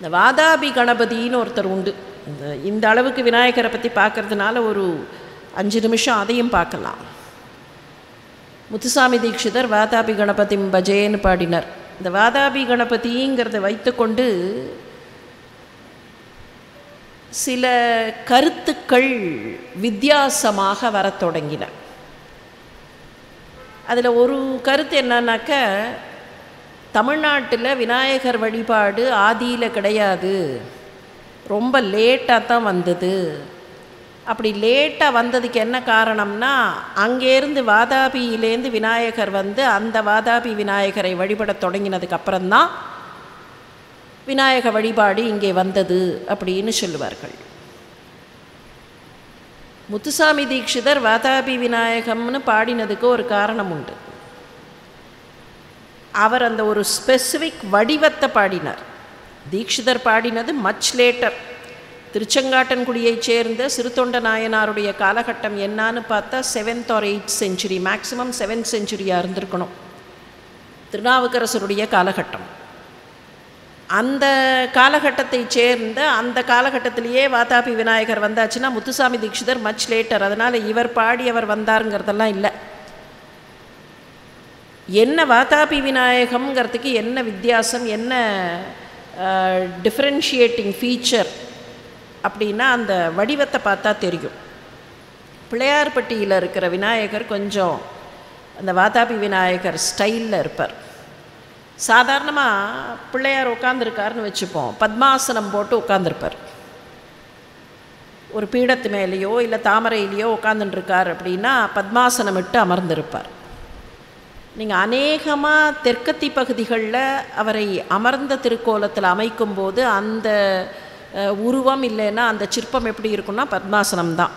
இந்த வாதாபி கணபதின்னு ஒருத்தர் உண்டு இந்த இந்த அளவுக்கு விநாயகரை பற்றி பார்க்கறதுனால ஒரு அஞ்சு நிமிஷம் அதையும் பார்க்கலாம் முத்துசாமி தீட்சிதர் வாதாபி கணபதி பஜேன்னு பாடினார் இந்த வாதாபி கணபதிங்கிறத வைத்துக்கொண்டு சில கருத்துக்கள் வித்தியாசமாக வரத் தொடங்கின அதில் ஒரு கருத்து என்னன்னாக்க தமிழ்நாட்டில் விநாயகர் வழிபாடு ஆதியில் கிடையாது ரொம்ப லேட்டாக தான் வந்தது அப்படி லேட்டாக வந்ததுக்கு என்ன காரணம்னா அங்கேருந்து வாதாபியிலேருந்து விநாயகர் வந்து அந்த வாதாபி விநாயகரை வழிபடத் தொடங்கினதுக்கு அப்புறம்தான் விநாயக வழிபாடு இங்கே வந்தது அப்படின்னு சொல்லுவார்கள் முத்துசாமி தீட்சிதர் வாதாபி விநாயகம்னு பாடினதுக்கு ஒரு காரணம் உண்டு அவர் அந்த ஒரு ஸ்பெசிஃபிக் வடிவத்தை பாடினார் தீட்சிதர் பாடினது மச் லேட்டர் திருச்செங்காட்டன்குடியைச் சேர்ந்த சிறுத்தொண்ட நாயனாருடைய காலகட்டம் என்னான்னு பார்த்தா seventh or eight century maximum seventh செஞ்சுரியாக இருந்திருக்கணும் திருநாவுக்கரசருடைய காலகட்டம் அந்த காலகட்டத்தை சேர்ந்த அந்த காலகட்டத்திலேயே வாதாபி விநாயகர் வந்தாச்சுன்னா முத்துசாமி தீட்சிதர் மச் லேட்டர் அதனால் இவர் பாடி அவர் வந்தாருங்கிறதெல்லாம் இல்லை என்ன வாதாபி விநாயகம்ங்கிறதுக்கு என்ன வித்தியாசம் என்ன டிஃப்ரென்ஷியேட்டிங் ஃபீச்சர் அப்படின்னா அந்த வடிவத்தை பார்த்தா தெரியும் பிள்ளையார்பட்டியில் இருக்கிற விநாயகர் கொஞ்சம் அந்த வாதாபி விநாயகர் ஸ்டைலில் இருப்பார் சாதாரணமாக பிள்ளையார் உட்காந்துருக்காருன்னு வச்சுப்போம் பத்மாசனம் போட்டு உட்காந்துருப்பார் ஒரு பீடத்து மேலேயோ இல்லை தாமரையிலையோ உட்காந்துட்டுருக்கார் அப்படின்னா பத்மாசனம் விட்டு அமர்ந்திருப்பார் நீங்கள் அநேகமாக தெற்கத்தி பகுதிகளில் அவரை அமர்ந்த திருக்கோலத்தில் அமைக்கும்போது அந்த அஹ், உருவம் இல்லைன்னா அந்த சிற்பம் எப்படி இருக்குன்னா பத்மாசனம் தான்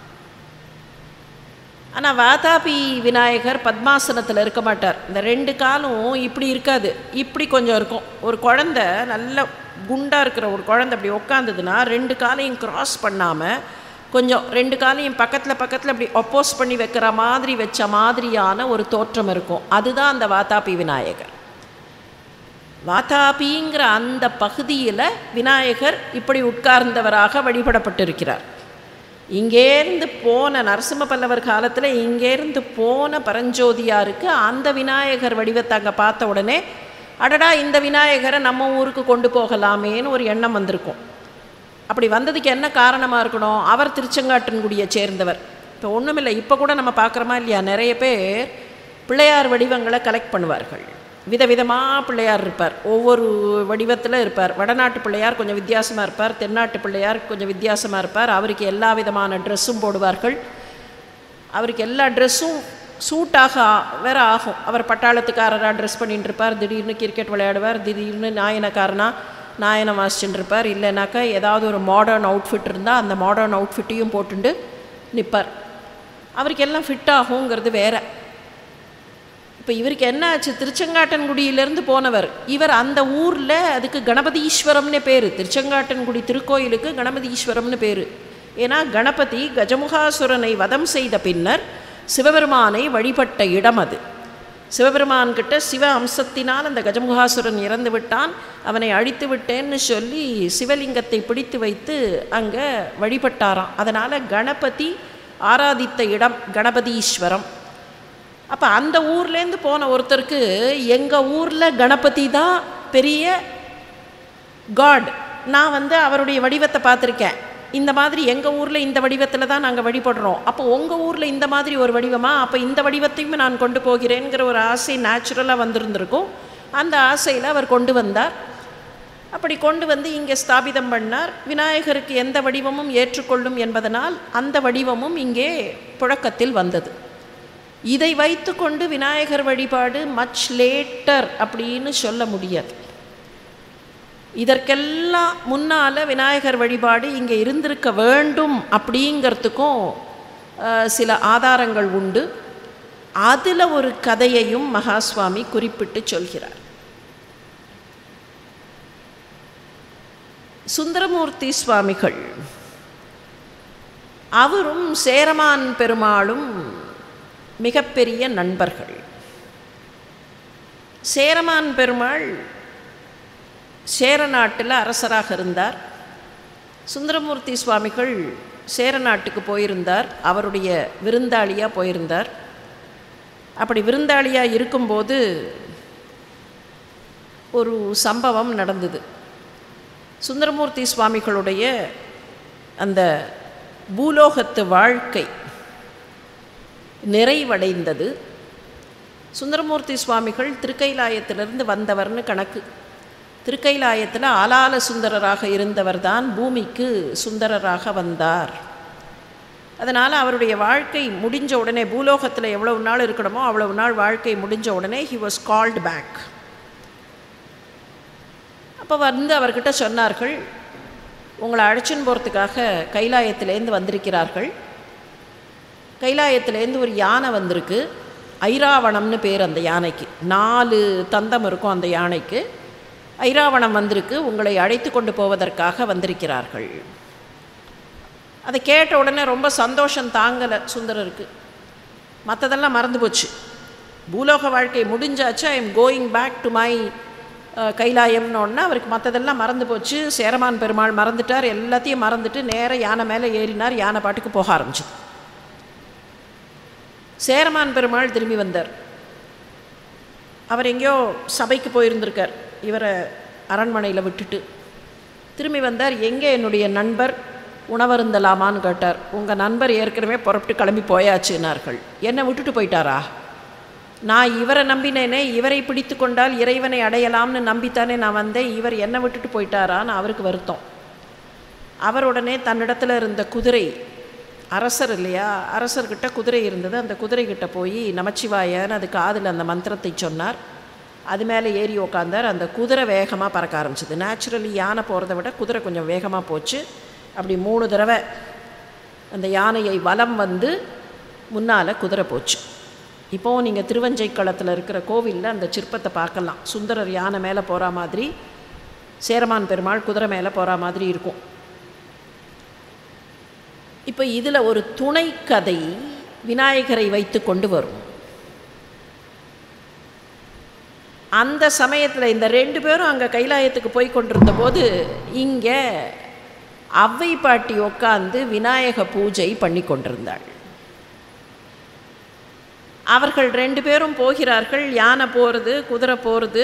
ஆனால் வாதாபி விநாயகர் பத்மாசனத்தில் இருக்க மாட்டார் இந்த ரெண்டு காலும் இப்படி இருக்காது இப்படி கொஞ்சம் இருக்கும் ஒரு குழந்த நல்ல குண்டாக இருக்கிற ஒரு குழந்தை அப்படி உட்காந்துதுன்னா ரெண்டு காலையும் கிராஸ் பண்ணாமல் கொஞ்சம் ரெண்டு காலையும் பக்கத்தில் பக்கத்தில் அப்படி ஒப்போஸ் பண்ணி வைக்கிற மாதிரி வச்ச மாதிரியான ஒரு தோற்றம் இருக்கும் அதுதான் அந்த வாதாபி விநாயகர் வாதாபிங்கிற அந்த பகுதியில் விநாயகர் இப்படி உட்கார்ந்தவராக வழிபடப்பட்டிருக்கிறார் இங்கேருந்து போன நரசிம்ம பல்லவர் காலத்தில் இங்கேருந்து போன பரஞ்சோதியாருக்கு அந்த விநாயகர் வடிவத்தை அங்கே பார்த்த உடனே அடடா இந்த விநாயகரை நம்ம ஊருக்கு கொண்டு போகலாமேன்னு ஒரு எண்ணம் வந்திருக்கும் அப்படி வந்ததுக்கு என்ன காரணமாக இருக்கணும் அவர் திருச்செங்காட்டன்குடியை சேர்ந்தவர் இப்போ ஒன்றுமில்லை இப்போ கூட நம்ம பார்க்குறோமா இல்லையா நிறைய பேர் பிள்ளையார் வடிவங்களை கலெக்ட் பண்ணுவார்கள் விதவிதமாக பிள்ளையார் இருப்பார் ஒவ்வொரு வடிவத்தில் இருப்பார் வடநாட்டு பிள்ளையார் கொஞ்சம் வித்தியாசமாக இருப்பார் தென்னாட்டு பிள்ளையார் கொஞ்சம் வித்தியாசமாக இருப்பார் அவருக்கு எல்லா விதமான ட்ரெஸ்ஸும் போடுவார்கள் அவருக்கு எல்லா ட்ரெஸ்ஸும் சூட்டாக வேற ஆகும் அவர் பட்டாளத்துக்காரராக ட்ரெஸ் பண்ணிட்டு இருப்பார் திடீர்னு கிரிக்கெட் விளையாடுவார் திடீர்னு நாயனக்காரனா நாயனம் வாசிச்சுட்டு இருப்பார் இல்லைனாக்கா ஏதாவது ஒரு மாடர்ன் அவுட்ஃபிட் இருந்தால் அந்த மாடர்ன் அவுட்ஃபிட்டையும் போட்டுண்டு நிற்பார் அவருக்கு எல்லாம் ஃபிட் ஆகுங்கிறது வேற இப்போ இவருக்கு என்ன ஆச்சு திருச்செங்காட்டன்குடியிலேருந்து போனவர் இவர் அந்த ஊரில் அதுக்கு கணபதீஸ்வரம்னு பேர் திருச்செங்காட்டன்குடி திருக்கோயிலுக்கு கணபதீஸ்வரம்னு பேர் ஏன்னா கணபதி கஜமுகாசுரனை வதம் செய்த பின்னர் சிவபெருமானை வழிபட்ட இடம் அது சிவபெருமான்கிட்ட சிவ அம்சத்தினால் அந்த கஜமுகாசுரன் இறந்து விட்டான் அவனை அழித்து விட்டேன்னு சொல்லி சிவலிங்கத்தை பிடித்து வைத்து அங்கே வழிபட்டாராம் அதனால் கணபதி ஆராதித்த இடம் கணபதீஸ்வரம் அப்போ அந்த ஊர்லேருந்து போன ஒருத்தருக்கு எங்கள் ஊரில் கணபதி தான் பெரிய காட் நான் வந்து அவருடைய வடிவத்தை பார்த்துருக்கேன் இந்த மாதிரி எங்கள் ஊரில் இந்த வடிவத்தில் தான் நாங்கள் வழிபடுறோம் அப்போ உங்கள் ஊரில் இந்த மாதிரி ஒரு வடிவமா அப்போ இந்த வடிவத்தையும் நான் கொண்டு போகிறேங்கிற ஒரு ஆசை நேச்சுரலாக வந்திருந்திருக்கும் அந்த ஆசையில் அவர் கொண்டு வந்தார் அப்படி கொண்டு வந்து இங்கே ஸ்தாபிதம் பண்ணார் விநாயகருக்கு எந்த வடிவமும் ஏற்றுக்கொள்ளும் என்பதனால் அந்த வடிவமும் இங்கே புழக்கத்தில் வந்தது இதை வைத்துக்கொண்டு விநாயகர் வழிபாடு மச் லேட்டர் அப்படின்னு சொல்ல முடியாது இதற்கெல்லாம் முன்னால் விநாயகர் வழிபாடு இங்கே இருந்திருக்க வேண்டும் அப்படிங்கிறதுக்கும் அஹ், சில ஆதாரங்கள் உண்டு அதில் ஒரு கதையையும் மகாஸ்வாமி குறிப்பிட்டு சொல்கிறார் சுந்தரமூர்த்தி சுவாமிகள் அவரும் சேரமான் பெருமாளும் மிகப்பெரிய நண்பர்கள் சேரமான் பெருமாள் சேர நாட்டில் அரசராக இருந்தார் சுந்தரமூர்த்தி சுவாமிகள் சேர நாட்டுக்கு போயிருந்தார் அவருடைய விருந்தாளியாக போயிருந்தார் அப்படி விருந்தாளியாக இருக்கும்போது ஒரு சம்பவம் நடந்தது சுந்தரமூர்த்தி சுவாமிகளுடைய அந்த பூலோகத்து வாழ்க்கை நிறைவடைந்தது சுந்தரமூர்த்தி சுவாமிகள் திருக்கைலாயத்திலிருந்து வந்தவர்னு கணக்கு திருக்கைலாயத்தில் ஆலால சுந்தரராக இருந்தவர் தான் பூமிக்கு சுந்தரராக வந்தார் அதனால் அவருடைய வாழ்க்கை முடிஞ்ச உடனே பூலோகத்தில் எவ்வளவு நாள் இருக்கணுமோ அவ்வளவு நாள் வாழ்க்கை முடிஞ்ச உடனே ஹி வாஸ் கால்டு பேக் அப்போ வந்து அவர்கிட்ட சொன்னார்கள் உங்களை அழைச்சின்னு போகிறதுக்காக கைலாயத்திலேருந்து வந்திருக்கிறார்கள் கைலாயத்திலேருந்து ஒரு யானை வந்திருக்கு ஐராவணம்னு பேர் அந்த யானைக்கு நாலு தந்தம் இருக்கும் அந்த யானைக்கு ஐராவணம் வந்திருக்கு உங்களை அழைத்து கொண்டு போவதற்காக வந்திருக்கிறார்கள் அதை கேட்ட உடனே ரொம்ப சந்தோஷம் தாங்கலை சுந்தரருக்கு மற்றதெல்லாம் மறந்து போச்சு பூலோக வாழ்க்கை முடிஞ்சாச்சு I am going back to my கைலாயம்னு அவருக்கு மற்றதெல்லாம் மறந்து போச்சு சேரமான் பெருமாள் மறந்துட்டார் எல்லாத்தையும் மறந்துட்டு நேராக யானை மேலே ஏறினார் யானை பாட்டுக்கு போக ஆரம்பிச்சது சேரமான் பெருமாள் திரும்பி வந்தார் அவர் எங்கேயோ சபைக்கு போயிருந்திருக்கார் இவரை அரண்மனையில் விட்டுட்டு திரும்பி வந்தார் எங்கே என்னுடைய நண்பர் உணவருந்தலாமான்னு கேட்டார் உங்கள் நண்பர் ஏற்கனவே புறப்பட்டு கிளம்பி போயாச்சுன்னார்கள் என்னை விட்டுட்டு போயிட்டாரா நான் இவரை நம்பினேனே இவரை பிடித்து கொண்டால் இறைவனை அடையலாம்னு நம்பித்தானே நான் வந்தேன் இவர் என்னை விட்டுட்டு போயிட்டாரான்னு அவருக்கு வருத்தம் அவர் உடனே தன்னிடத்தில் இருந்த குதிரை அரசர் இல்லையா அரசர்கிட்ட குதிரை இருந்தது அந்த குதிரைகிட்ட போய் நமச்சிவாயன்னு அது காதில் அந்த மந்திரத்தை சொன்னார் அது மேலே ஏறி உக்காந்தார் அந்த குதிரை வேகமாக பறக்க ஆரம்பிச்சது நேச்சுரலி யானை போகிறத விட குதிரை கொஞ்சம் வேகமாக போச்சு அப்படி மூணு தடவை அந்த யானையை வலம் வந்து முன்னால் குதிரை போச்சு இப்போவும் நீங்கள் திருவஞ்சைக்களத்தில் இருக்கிற கோவிலில் அந்த சிற்பத்தை பார்க்கலாம் சுந்தரர் யானை மேலே போகிற மாதிரி சேரமான் பெருமாள் குதிரை மேலே போகிற மாதிரி இருக்கும் இப்போ இதில் ஒரு துணை கதை விநாயகரை வைத்து கொண்டு வரும் அந்த சமயத்தில் இந்த ரெண்டு பேரும் அங்கே கைலாயத்துக்கு போய் கொண்டிருந்த போது இங்கே அவ்வை பாட்டி உட்காந்து விநாயக பூஜை பண்ணி கொண்டிருந்தாள் அவர்கள் ரெண்டு பேரும் போகிறார்கள் யானை போகிறது குதிரை போகிறது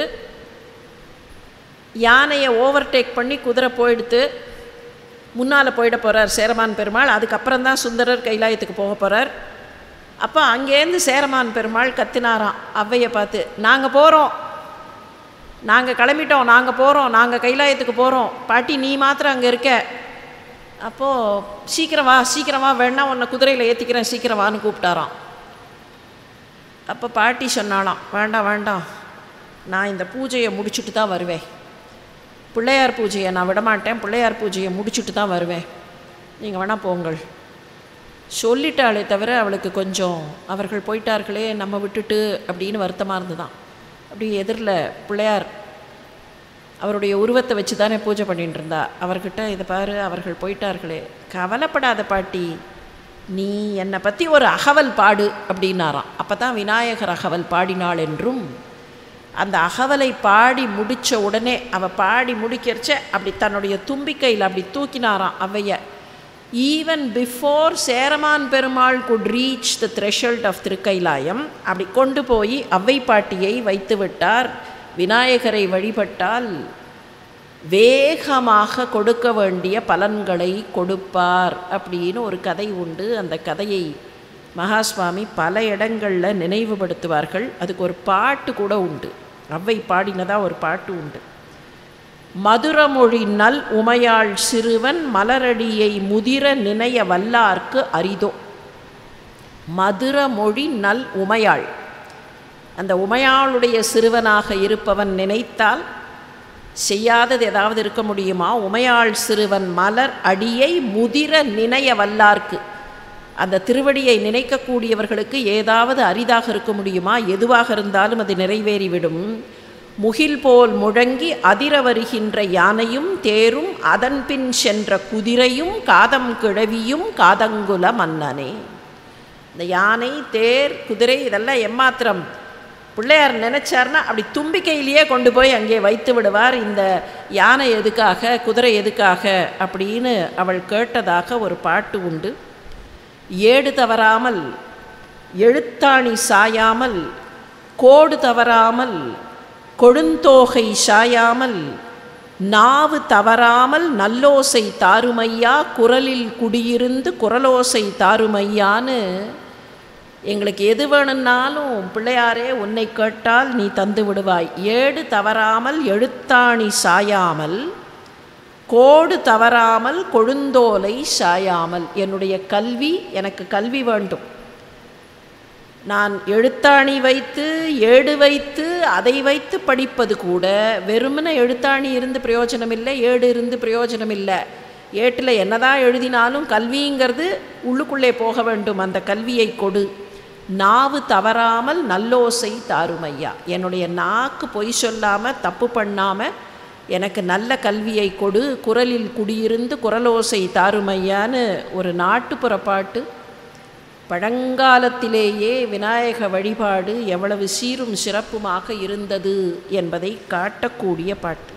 யானையை ஓவர்டேக் பண்ணி குதிரை போயிடுத்து முன்னால் போயிட போகிறார் சேரமான் பெருமாள் அதுக்கப்புறம் தான் சுந்தரர் கைலாயத்துக்கு போக போகிறார் அப்போ அங்கேருந்து சேரமான் பெருமாள் கத்தினாராம் அவ்வையை பார்த்து நாங்கள் போகிறோம் நாங்கள் கிளம்பிட்டோம் நாங்கள் போகிறோம் நாங்கள் கைலாயத்துக்கு போகிறோம் பாட்டி நீ மாத்திரம் அங்கே இருக்க அப்போது சீக்கிரம் வா சீக்கிரம் வா வேணா உன்னை குதிரையில் ஏற்றிக்கிறேன் சீக்கிரம் வான்னு கூப்பிட்டாராம் அப்போ பாட்டி சொன்னாலாம் வேண்டாம் வேண்டாம் நான் இந்த பூஜையை முடிச்சுட்டு தான் வருவேன் பிள்ளையார் பூஜையை நான் விடமாட்டேன் பிள்ளையார் பூஜையை முடிச்சுட்டு தான் வருவேன் நீங்கள் வேணால் போங்கள் சொல்லிட்டாளே தவிர அவளுக்கு கொஞ்சம் அவர்கள் போயிட்டார்களே நம்ம விட்டுட்டு அப்படின்னு வருத்தமாக இருந்துதான் அப்படி எதிரில் பிள்ளையார் அவருடைய உருவத்தை வச்சு தானே பூஜை பண்ணிட்டு இருந்தா அவர்கிட்ட இதை பாரு அவர்கள் போயிட்டார்களே கவலைப்படாத பாட்டி நீ என்னை பற்றி ஒரு அகவல் பாடு அப்படின்னாராம் அப்போ தான் விநாயகர் அகவல் பாடினாள் என்றும் அந்த அகவலை பாடி முடித்த உடனே அவள் பாடி முடிக்கிறச்ச அப்படி தன்னுடைய தும்பிக்கையில் அப்படி தூக்கினாராம் அவைய even before Cheraman Perumal could reach the threshold of Thirukkailayam அப்படி கொண்டு போய் அவ்வை பாட்டியை வைத்து விட்டார் விநாயகரை வழிபட்டால் வேகமாக கொடுக்க வேண்டிய பலன்களை கொடுப்பார் அப்படின்னு ஒரு கதை உண்டு அந்த கதையை மகாஸ்வாமி பல இடங்களில் நினைவுபடுத்துவார்கள் அதுக்கு ஒரு பாட்டு கூட உண்டு அவ்வை பாடினதாக ஒரு பாட்டு உண்டு மதுரமொழி நல் உமையாள் சிறுவன் மலரடியை முதிர நினைய வல்லார்க்கு அரிதோ மதுரமொழி நல் உமையாள் அந்த உமையாளுடைய சிறுவனாக இருப்பவன் நினைத்தால் செய்யாதது ஏதாவது இருக்க முடியுமா உமையாள் சிறுவன் மலர் அடியை முதிர நினைய வல்லார்க்கு அந்த திருவடியை நினைக்கக்கூடியவர்களுக்கு ஏதாவது அரிதாக இருக்க முடியுமா எதுவாக இருந்தாலும் அது நிறைவேறிவிடும் முகில் போல் முழங்கி அதிர வருகின்ற யானையும் தேரும் அதன்பின் சென்ற குதிரையும் காதம் கிழவியும் காதங்குல மன்னனே இந்த யானை தேர் குதிரை இதெல்லாம் எம்மாத்திரம் பிள்ளையார் நினைச்சார்னா அப்படி தும்பிக்கையிலேயே கொண்டு போய் அங்கே வைத்து விடுவார் இந்த யானை எதுக்காக குதிரை எதுக்காக அப்படின்னு அவள் கேட்டதாக ஒரு பாட்டு உண்டு ஏடு தவறாமல் எழுத்தாணி சாயாமல் கோடு தவறாமல் கொழுந்தோகை சாயாமல் நாவு தவறாமல் நல்லோசை தாருமையா குரலில் குடியிருந்து குரலோசை தாருமையான்னு எங்களுக்கு எது வேணும்னாலும் பிள்ளையாரே உன்னை கேட்டால் நீ தந்து விடுவாய் ஏடு தவறாமல் எழுத்தாணி சாயாமல் கோடு தவறாமல் கொழுந்தோலை சாயாமல் என்னுடைய கல்வி எனக்கு கல்வி வேண்டும் நான் எழுத்தாணி வைத்து ஏடு வைத்து அதை வைத்து படிப்பது கூட வெறுமனே எழுத்தாணி இருந்து பிரயோஜனம் இல்லை ஏடு இருந்து பிரயோஜனம் இல்லை ஏட்டில் என்னதான் எழுதினாலும் கல்விங்கிறது உள்ளுக்குள்ளே போக வேண்டும் அந்த கல்வியை கொடு நாவு தவறாமல் நல்லோசை தாருமையா என்னுடைய நாக்கு பொய் சொல்லாமல் தப்பு பண்ணாமல் எனக்கு நல்ல கல்வியை கொடு குரலில் குடியிருந்து குரலோசை தாருமையான்னு ஒரு நாட்டுப்புற பாட்டு பழங்காலத்திலேயே விநாயக வழிபாடு எவ்வளவு சீரும் சிறப்புமாக இருந்தது என்பதை காட்டக்கூடிய பாட்டு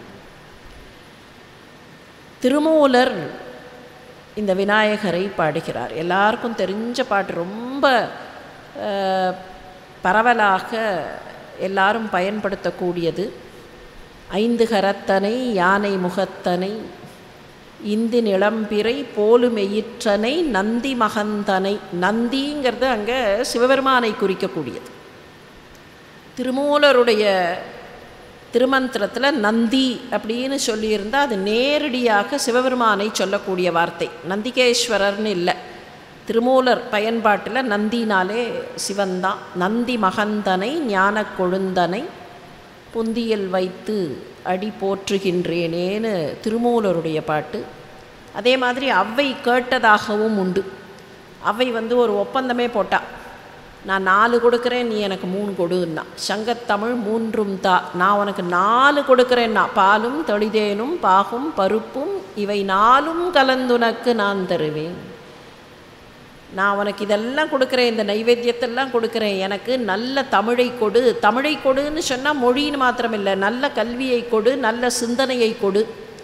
திருமூலர் இந்த விநாயகரை பாடுகிறார் எல்லாருக்கும் தெரிஞ்ச பாட்டு ரொம்ப அஹ், பரவலாக எல்லாரும் பயன்படுத்தக்கூடியது ஐந்து கரத்தனை யானை முகத்தனை இந்தி நிளம்பிறை போலும் எயிற்றனை நந்தி மகந்தனை நந்திங்கிறது அங்கே சிவபெருமானை குறிக்கக்கூடியது திருமூலருடைய திருமந்திரத்தில் நந்தி அப்படின்னு சொல்லியிருந்தால் அது நேரடியாக சிவபெருமானை சொல்லக்கூடிய வார்த்தை நந்திகேஸ்வரர்னு இல்லை திருமூலர் பயன்பாட்டில் நந்தினாலே சிவன்தான் நந்தி மகந்தனை ஞான கொழுந்தனை புந்தியில் வைத்து அடி போற்றுகின்றேனேன்னு திருமூலருடைய பாட்டு அதே மாதிரி அவ்வை கேட்டதாகவும் உண்டு அவ்வை வந்து ஒரு ஒப்பந்தமே போட்டா நான் நாலு கொடுக்குறேன் நீ எனக்கு மூணு கொடுன்னா சங்கத்தமிழ் மூன்றும் தா நான் உனக்கு நாலு கொடுக்குறேன்னா பாலும் தெளிதேனும் பாகும் பருப்பும் இவை நாலும் கலந்துனக்கு நான் தருவேன் நான் உனக்கு இதெல்லாம் கொடுக்குறேன் இந்த நைவேத்தியத்தெல்லாம் கொடுக்குறேன் எனக்கு நல்ல தமிழை கொடு தமிழை கொடுன்னு சொன்னால் மொழின்னு மாத்திரமில்லை நல்ல கல்வியை கொடு நல்ல சிந்தனையை கொடு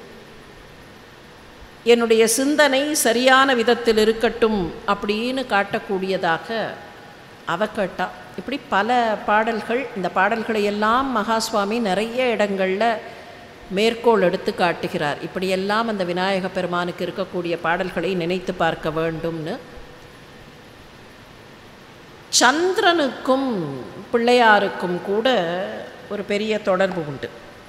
என்னுடைய சிந்தனை சரியான விதத்தில் இருக்கட்டும் அப்படின்னு காட்டக்கூடியதாக அவ கேட்டா இப்படி பல பாடல்கள் இந்த பாடல்களை எல்லாம் மகாஸ்வாமி நிறைய இடங்களில் மேற்கோள் எடுத்து காட்டுகிறார் இப்படியெல்லாம் அந்த விநாயக பெருமானுக்கு இருக்கக்கூடிய பாடல்களை நினைத்து பார்க்க வேண்டும்னு சந்திரனுக்கும் பிள்ளையாருக்கும் கூட ஒரு பெரிய தொடர்பு உண்டு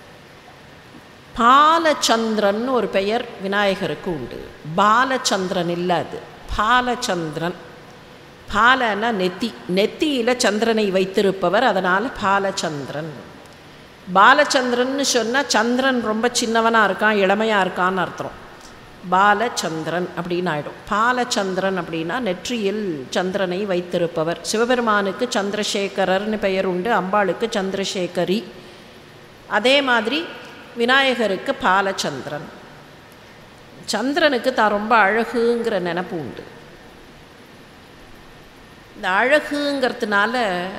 பாலச்சந்திரன் ஒரு பெயர் விநாயகருக்கு உண்டு பாலச்சந்திரன் இல்லை அது பாலச்சந்திரன் பாலன்னா நெத்தி நெத்தியில் சந்திரனை வைத்திருப்பவர் அதனால் பாலச்சந்திரன் பாலச்சந்திரன்னு சொன்னால் சந்திரன் ரொம்ப சின்னவனாக இருக்கான் இளமையாக இருக்கான்னு அர்த்தம் பாலச்சந்திரன் அப்படின்னு ஆயிடும் பாலச்சந்திரன் அப்படின்னா நெற்றியில் சந்திரனை வைத்திருப்பவர் சிவபெருமானுக்கு சந்திரசேகரர்னு பெயர் உண்டு அம்பாளுக்கு சந்திரசேகரி அதே மாதிரி விநாயகருக்கு பாலச்சந்திரன் சந்திரனுக்கு தான் ரொம்ப அழகுங்கிற நினப்பு உண்டு இந்த அழகுங்கிறதுனால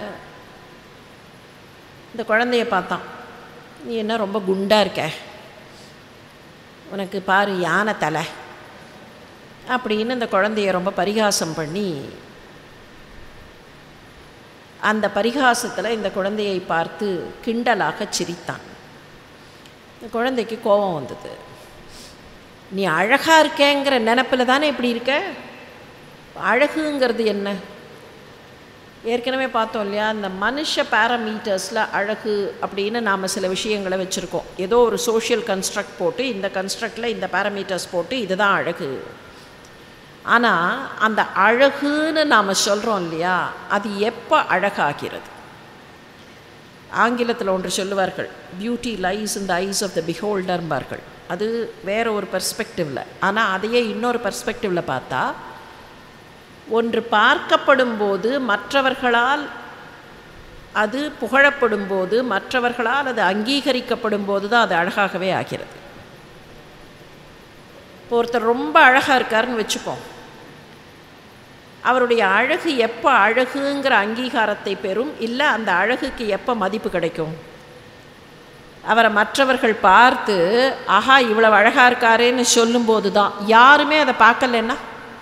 இந்த குழந்தைய பார்த்தான் நீ என்ன ரொம்ப குண்டாக இருக்க உனக்கு பாரு யானை தலை அப்படின்னு இந்த குழந்தைய ரொம்ப பரிகாசம் பண்ணி அந்த பரிகாசத்தில் இந்த குழந்தையை பார்த்து கிண்டலாக சிரித்தான் இந்த குழந்தைக்கு கோபம் வந்தது நீ அழகாக இருக்கேங்கிற நினப்பில் தானே இப்படி இருக்க அழகுங்கிறது என்ன ஏற்கனவே பார்த்தோம் இல்லையா இந்த மனுஷ பேராமீட்டர்ஸில் அழகு அப்படின்னு நாம் சில விஷயங்களை வச்சுருக்கோம் ஏதோ ஒரு சோஷியல் கன்ஸ்ட்ரக்ட் போட்டு இந்த கன்ஸ்ட்ரக்டில் இந்த பேராமீட்டர்ஸ் போட்டு இதுதான் அழகு ஆனால் அந்த அழகுன்னு நாம் சொல்கிறோம் இல்லையா அது எப்போ அழகாகிறது ஆங்கிலத்தில் ஒன்று சொல்லுவார்கள் beauty lies in the eyes of the பிஹோல்டர்பார்கள் அது வேற ஒரு பெர்ஸ்பெக்டிவில் ஆனால் அதையே இன்னொரு பெர்ஸ்பெக்டிவில் பார்த்தா ஒன்று பார்க்கப்படும் போது மற்றவர்களால் அது புகழப்படும் போது மற்றவர்களால் அது அங்கீகரிக்கப்படும் போது தான் அது அழகாகவே ஆகிறது இப்போ ஒருத்தர் ரொம்ப அழகாக இருக்காருன்னு வச்சுப்போம் அவருடைய அழகு எப்போ அழகுங்கிற அங்கீகாரத்தை பெறும் இல்லை அந்த அழகுக்கு எப்போ மதிப்பு கிடைக்கும் அவரை மற்றவர்கள் பார்த்து ஆஹா இவ்வளவு அழகாக இருக்காரேன்னு சொல்லும்போது தான் யாருமே அதை பார்க்கலன்னா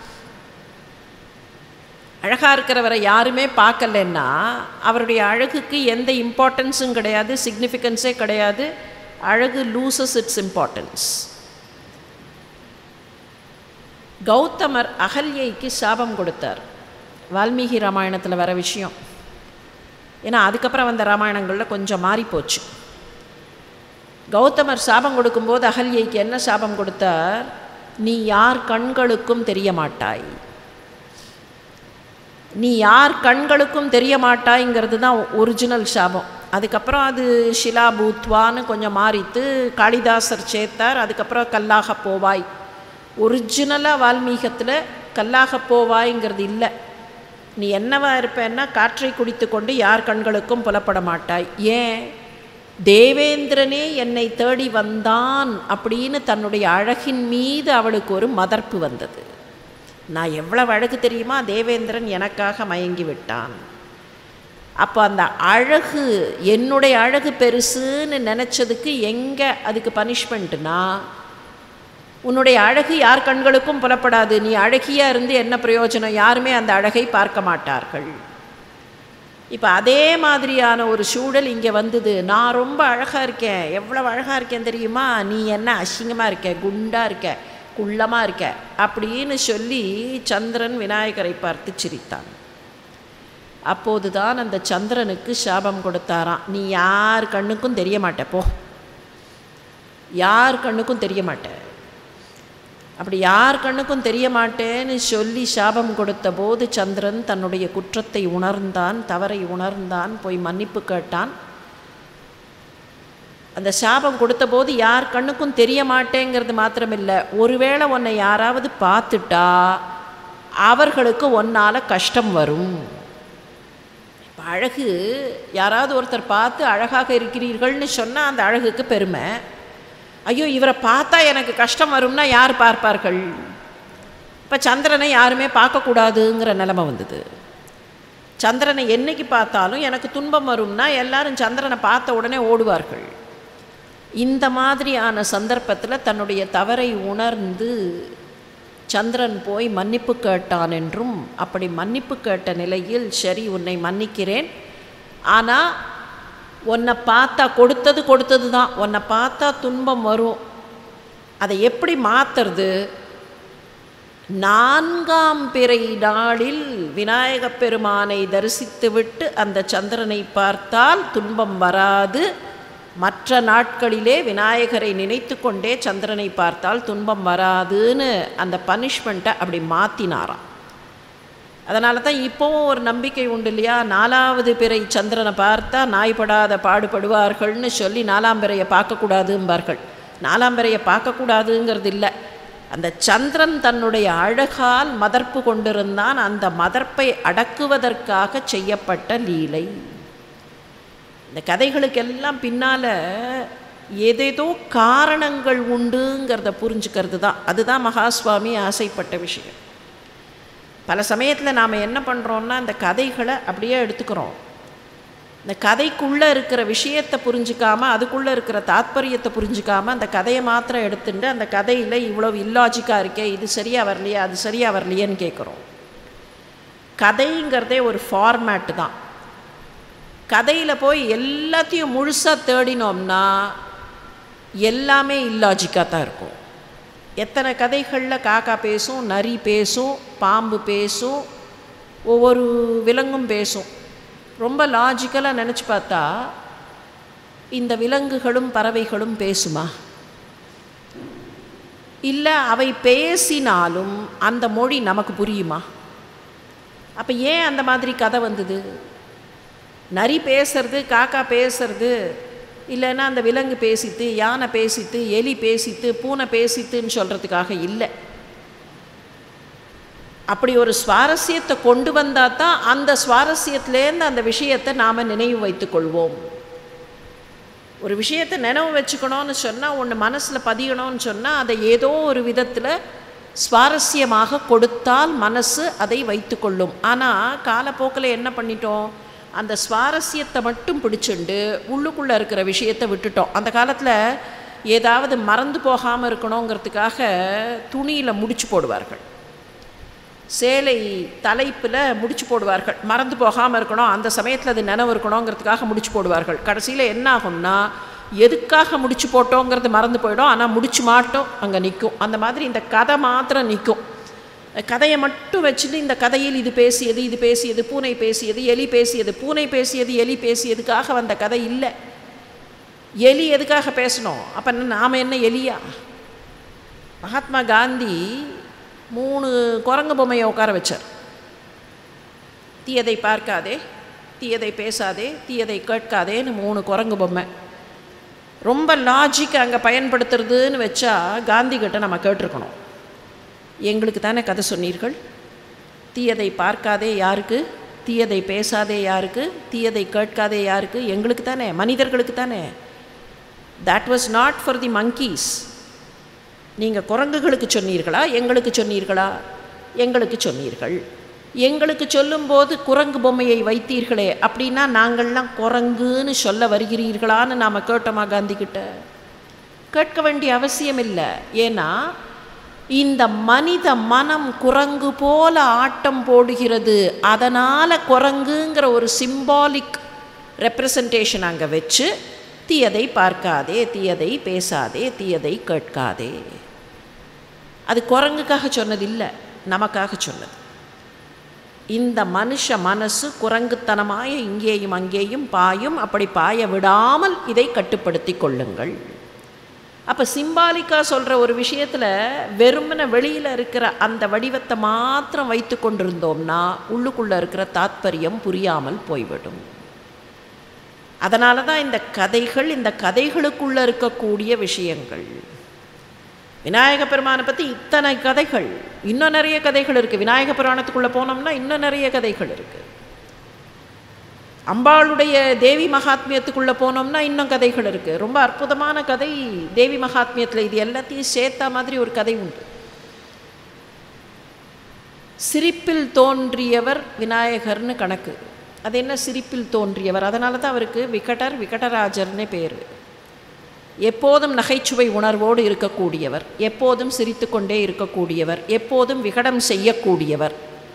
அழகாக இருக்கிறவரை யாருமே பார்க்கலன்னா அவருடைய அழகுக்கு எந்த இம்பார்ட்டன்ஸும் கிடையாது சிக்னிஃபிகன்ஸே கிடையாது அழகு லூசஸ் இட்ஸ் இம்பார்ட்டன்ஸ் கௌதமர் அகல்யைக்கு சாபம் கொடுத்தார் வால்மீகி ராமாயணத்தில் வர விஷயம் ஏன்னா அதுக்கப்புறம் வந்த ராமாயணங்களில் கொஞ்சம் மாறி போச்சு கௌதமர் சாபம் கொடுக்கும்போது அகல்யைக்கு என்ன சாபம் கொடுத்தார் நீ யார் கண்களுக்கும் தெரிய மாட்டாய் நீ யார் கண்களுக்கும் தெரிய மாட்டாய்ங்கிறது தான் ஒரிஜினல் சாபம் அதுக்கப்புறம் அது ஷிலா பூத்வான்னு கொஞ்சம் மாறித்து காளிதாசர் சேர்த்தார் அதுக்கப்புறம் கல்லாக போவாய் ஒரிஜினலாக வால்மீகத்தில் கல்லாக போவாய்ங்கிறது இல்லை நீ என்னவா இருப்பேன்னா காற்றை குடித்து கொண்டு யார் கண்களுக்கும் புலப்பட மாட்டாய் ஏன் தேவேந்திரனே என்னை தேடி வந்தான் அப்படின்னு தன்னுடைய அழகின் மீது அவளுக்கு ஒரு மதர்ப்பு வந்தது நான் எவ்வளவு அழகு தெரியுமா தேவேந்திரன் எனக்காக மயங்கி விட்டான் அப்போ அந்த அழகு என்னுடைய அழகு பெருசுன்னு நினச்சதுக்கு எங்கே அதுக்கு பனிஷ்மெண்ட்னா உன்னுடைய அழகு யார் கண்களுக்கும் புலப்படாது நீ அழகியாக இருந்து என்ன பிரயோஜனம் யாருமே அந்த அழகை பார்க்க மாட்டார்கள் இப்போ அதே மாதிரியான ஒரு சூழல் இங்கே வந்தது நான் ரொம்ப அழகாக இருக்கேன் எவ்வளோ அழகாக இருக்கேன் தெரியுமா நீ என்ன அசிங்கமாக இருக்க குண்டாக இருக்க குள்ளமாக இருக்க அப்படின்னு சொல்லி சந்திரன் விநாயகரை பார்த்து சிரித்தான் அப்போதுதான் அந்த சந்திரனுக்கு சாபம் கொடுத்தாராம் நீ யார் கண்ணுக்கும் தெரிய மாட்ட போ யார் கண்ணுக்கும் தெரிய மாட்ட அப்படி யார் கண்ணுக்கும் தெரிய மாட்டேன்னு சொல்லி சாபம் கொடுத்த போது சந்திரன் தன்னுடைய குற்றத்தை உணர்ந்தான் தவறை உணர்ந்தான் போய் மன்னிப்பு கேட்டான் அந்த சாபம் கொடுத்த போது யார் கண்ணுக்கும் தெரிய மாட்டேங்கிறது மாத்திரமில்லை ஒருவேளை உன்னை யாராவது பார்த்துட்டா அவர்களுக்கு ஒன்னால் கஷ்டம் வரும் இப்போ அழகு யாராவது ஒருத்தர் பார்த்து அழகாக இருக்கிறீர்கள்னு சொன்னால் அந்த அழகுக்கு பெருமை ஐயோ இவரை பார்த்தா எனக்கு கஷ்டம் வரும்னா யார் பார்ப்பார்கள் இப்போ சந்திரனை யாருமே பார்க்கக்கூடாதுங்கிற நிலைமை வந்தது சந்திரனை என்னைக்கு பார்த்தாலும் எனக்கு துன்பம் வரும்னா எல்லாரும் சந்திரனை பார்த்த உடனே ஓடுவார்கள் இந்த மாதிரியான சந்தர்ப்பத்தில் தன்னுடைய தவறை உணர்ந்து சந்திரன் போய் மன்னிப்பு கேட்டான் என்றும் அப்படி மன்னிப்பு கேட்ட நிலையில் சரி உன்னை மன்னிக்கிறேன் ஆனால் உன்னை பார்த்தா கொடுத்தது கொடுத்தது தான் உன்னை பார்த்தா துன்பம் வரும் அதை எப்படி மாற்றுறது நான்காம் பிறை நாளில் விநாயகப் பெருமானை தரிசித்துவிட்டு அந்த சந்திரனை பார்த்தால் துன்பம் வராது மற்ற நாட்களிலே விநாயகரை நினைத்து கொண்டே சந்திரனை பார்த்தால் துன்பம் வராதுன்னு அந்த பனிஷ்மெண்ட்டை அப்படி மாற்றினாராம் அதனால தான் இப்போவும் ஒரு நம்பிக்கை உண்டு இல்லையா நாலாவது பிறை சந்திரனை பார்த்தா நாய்படாத பாடுபடுவார்கள்னு சொல்லி நாலாம் பிறையை பார்க்கக்கூடாதும்பார்கள் நாலாம் பிறையை பார்க்கக்கூடாதுங்கிறது இல்லை அந்த சந்திரன் தன்னுடைய அழகால் மதர்ப்பு கொண்டிருந்தான் அந்த மதர்ப்பை அடக்குவதற்காக செய்யப்பட்ட லீலை இந்த கதைகளுக்கெல்லாம் பின்னால் ஏதேதோ காரணங்கள் உண்டுங்கிறத புரிஞ்சுக்கிறது தான் அதுதான் மகாஸ்வாமி ஆசைப்பட்ட விஷயம் பல சமயத்தில் நாம் என்ன பண்ணுறோன்னா இந்த கதைகளை அப்படியே எடுத்துக்கிறோம் இந்த கதைக்குள்ளே இருக்கிற விஷயத்தை புரிஞ்சுக்காம அதுக்குள்ளே இருக்கிற தாத்பரியத்தை புரிஞ்சுக்காம அந்த கதையை மாத்திரம் எடுத்துட்டு அந்த கதையில் இவ்வளோ இல்லாஜிக்காக இருக்கே இது சரியாக வரலையே அது சரியாக வரலையேன்னு கேட்குறோம் கதைங்கிறதே ஒரு ஃபார்மேட்டு தான் கதையில் போய் எல்லாத்தையும் முழுசாக தேடினோம்னா எல்லாமே இல்லாஜிக்காக தான் இருக்கும் எத்தனை கதைகளில் காக்கா பேசும் நரி பேசும் பாம்பு பேசும் ஒவ்வொரு விலங்கும் பேசும் ரொம்ப லாஜிக்கலாக நினச்சி பார்த்தா இந்த விலங்குகளும் பறவைகளும் பேசுமா இல்லை அவை பேசினாலும் அந்த மொழி நமக்கு புரியுமா அப்போ ஏன் அந்த மாதிரி கதை வந்தது நரி பேசுறது காக்கா பேசுறது இல்லைன்னா அந்த விலங்கு பேசித்து யானை பேசித்து எலி பேசித்து பூனை பேசித்துன்னு சொல்கிறதுக்காக இல்லை அப்படி ஒரு சுவாரஸ்யத்தை கொண்டு வந்தால் தான் அந்த சுவாரஸ்யத்துலேருந்து அந்த விஷயத்தை நாம் நினைவு வைத்துக்கொள்வோம் ஒரு விஷயத்தை நினைவு வச்சுக்கணும்னு சொன்னால் ஒன்று மனசில் பதியணும்னு சொன்னால் அதை ஏதோ ஒரு விதத்தில் சுவாரஸ்யமாக கொடுத்தால் மனசு அதை வைத்துக்கொள்ளும் ஆனால் காலப்போக்கில் என்ன பண்ணிட்டோம் அந்த சுவாரஸ்யத்தை மட்டும் பிடிச்சுண்டு உள்ளுக்குள்ளே இருக்கிற விஷயத்தை விட்டுட்டோம் அந்த காலத்தில் ஏதாவது மறந்து போகாமல் இருக்கணுங்கிறதுக்காக துணியில் முடிச்சு போடுவார்கள் சேலை தலைப்பில் முடிச்சு போடுவார்கள் மறந்து போகாமல் இருக்கணும் அந்த சமயத்தில் அது நினைவு இருக்கணுங்கிறதுக்காக முடிச்சு போடுவார்கள் கடைசியில் என்ன ஆகும்னா எதுக்காக முடிச்சு போட்டோங்கிறது மறந்து போயிடும் ஆனால் முடிச்சு மாட்டோம் அங்கே நிற்கும் அந்த மாதிரி இந்த கதை மாத்திரம் நிற்கும் கதையை மட்டும் வச்சுட்டு இந்த கதையில் இது பேசியது இது பேசியது பூனை பேசியது எலி பேசியது பூனை பேசியது எலி பேசியதுக்காக வந்த கதை இல்லை எலி எதுக்காக பேசணும் அப்போ நாம் என்ன எலியா மகாத்மா காந்தி மூணு குரங்கு பொம்மையை உட்கார வச்சார் தீயதை பார்க்காதே தீயதை பேசாதே தீயதை கேட்காதேன்னு மூணு குரங்கு பொம்மை ரொம்ப லாஜிக் அங்கே பயன்படுத்துறதுன்னு வச்சா காந்தி கிட்ட நம்ம கேட்டிருக்கணும் எங்களுக்கு தானே கதை சொன்னீர்கள் தீயதை பார்க்காதே யாருக்கு தீயதை பேசாதே யாருக்கு தீயதை கேட்காதே யாருக்கு எங்களுக்கு தானே மனிதர்களுக்கு தானே that was not for the monkeys நீங்கள் குரங்குகளுக்கு சொன்னீர்களா எங்களுக்கு சொன்னீர்களா எங்களுக்கு சொன்னீர்கள் எங்களுக்கு சொல்லும்போது குரங்கு பொம்மையை வைத்தீர்களே அப்படின்னா நாங்கள்லாம் குரங்குன்னு சொல்ல வருகிறீர்களான்னு நாம் கேட்டோமா காந்தி கிட்ட கேட்க வேண்டிய அவசியம் இல்லை ஏன்னா இந்த மனித மனம் குரங்கு போல ஆட்டம் போடுகிறது அதனால் குரங்குங்கிற ஒரு சிம்பாலிக் ரெப்ரசன்டேஷன் அங்கே வச்சு தீயதை பார்க்காதே தீயதை பேசாதே தீயதை கேட்காதே அது குரங்குக்காக சொன்னது இல்லை நமக்காக சொன்னது இந்த மனுஷ மனசு குரங்குத்தனமாய இங்கேயும் அங்கேயும் பாயும் அப்படி பாய விடாமல் இதை கட்டுப்படுத்தி கொள்ளுங்கள் அப்போ சிம்பாலிக்காக சொல்கிற ஒரு விஷயத்தில் வெறுமன வெளியில் இருக்கிற அந்த வடிவத்தை மாத்திரம் வைத்து கொண்டிருந்தோம்னா உள்ளுக்குள்ளே இருக்கிற தாத்பரியம் புரியாமல் போய்விடும் அதனால தான் இந்த கதைகள் இந்த கதைகளுக்குள்ளே இருக்கக்கூடிய விஷயங்கள் விநாயக பெருமானை பற்றி இத்தனை கதைகள் இன்னும் நிறைய கதைகள் இருக்குது விநாயக புராணத்துக்குள்ளே போனோம்னா இன்னும் நிறைய கதைகள் இருக்குது அம்பாளுடைய தேவி மகாத்மியத்துக்குள்ளே போனோம்னா இன்னும் கதைகள் இருக்குது ரொம்ப அற்புதமான கதை தேவி மகாத்மியத்தில் இது எல்லாத்தையும் சேர்த்த மாதிரி ஒரு கதை உண்டு சிரிப்பில் தோன்றியவர் விநாயகர்னு கணக்கு அது என்ன சிரிப்பில் தோன்றியவர் அதனால தான் அவருக்கு விகடர் விகடராஜர்னே பேர் எப்போதும் நகைச்சுவை உணர்வோடு இருக்கக்கூடியவர் எப்போதும் சிரித்து கொண்டே இருக்கக்கூடியவர் எப்போதும் விகடம் செய்யக்கூடியவர்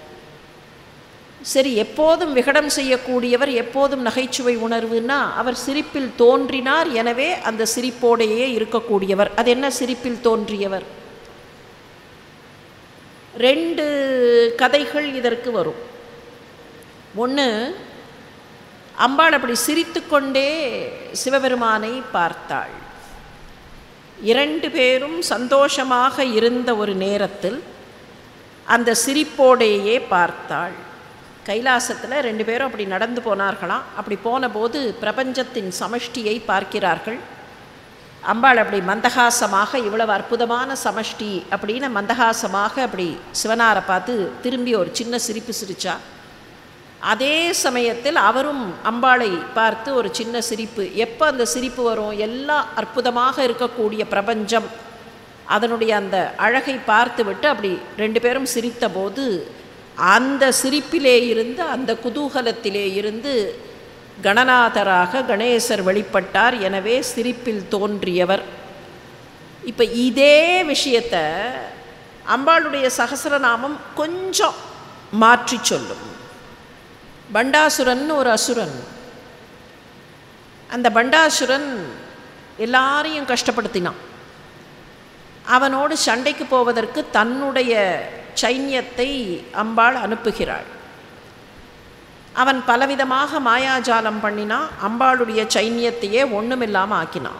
சரி எப்போதும் விகடம் செய்யக்கூடியவர் எப்போதும் நகைச்சுவை உணர்வுன்னா அவர் சிரிப்பில் தோன்றினார் எனவே அந்த சிரிப்போடையே இருக்கக்கூடியவர் அது என்ன சிரிப்பில் தோன்றியவர் ரெண்டு கதைகள் இதற்கு வரும் ஒன்று அம்பாள் அப்படி சிரித்துக்கொண்டே சிவபெருமானை பார்த்தாள் இரண்டு பேரும் சந்தோஷமாக இருந்த ஒரு நேரத்தில் அந்த சிரிப்போடையே பார்த்தாள் கைலாசத்தில் ரெண்டு பேரும் அப்படி நடந்து போனார்களாம் அப்படி போனபோது பிரபஞ்சத்தின் சமஷ்டியை பார்க்கிறார்கள் அம்பாள் அப்படி மந்தகாசமாக இவ்வளவு அற்புதமான சமஷ்டி அப்படின்னு மந்தகாசமாக அப்படி சிவனாரை பார்த்து திரும்பி ஒரு சின்ன சிரிப்பு சிரிச்சா அதே சமயத்தில் அவரும் அம்பாளை பார்த்து ஒரு சின்ன சிரிப்பு எப்போ அந்த சிரிப்பு வரும் எல்லா அற்புதமாக இருக்கக்கூடிய பிரபஞ்சம் அதனுடைய அந்த அழகை பார்த்துவிட்டு அப்படி ரெண்டு பேரும் சிரித்தபோது அந்த சிரிப்பிலே இருந்து அந்த குதூகலத்திலே இருந்து கணநாதராக கணேசர் வெளிப்பட்டார் எனவே சிரிப்பில் தோன்றியவர் இப்போ இதே விஷயத்தை அம்பாளுடைய சகசரநாமம் கொஞ்சம் மாற்றி சொல்லும் பண்டாசுரன் ஒரு அசுரன் அந்த பண்டாசுரன் எல்லாரையும் கஷ்டப்படுத்தினான் அவனோடு சண்டைக்கு போவதற்கு தன்னுடைய சைன்யத்தை அம்பாள் அனுப்புகிறாள் அவன் பலவிதமாக மாயாஜாலம் பண்ணினான் அம்பாளுடைய சைன்யத்தையே ஒன்றுமில்லாமல் ஆக்கினான்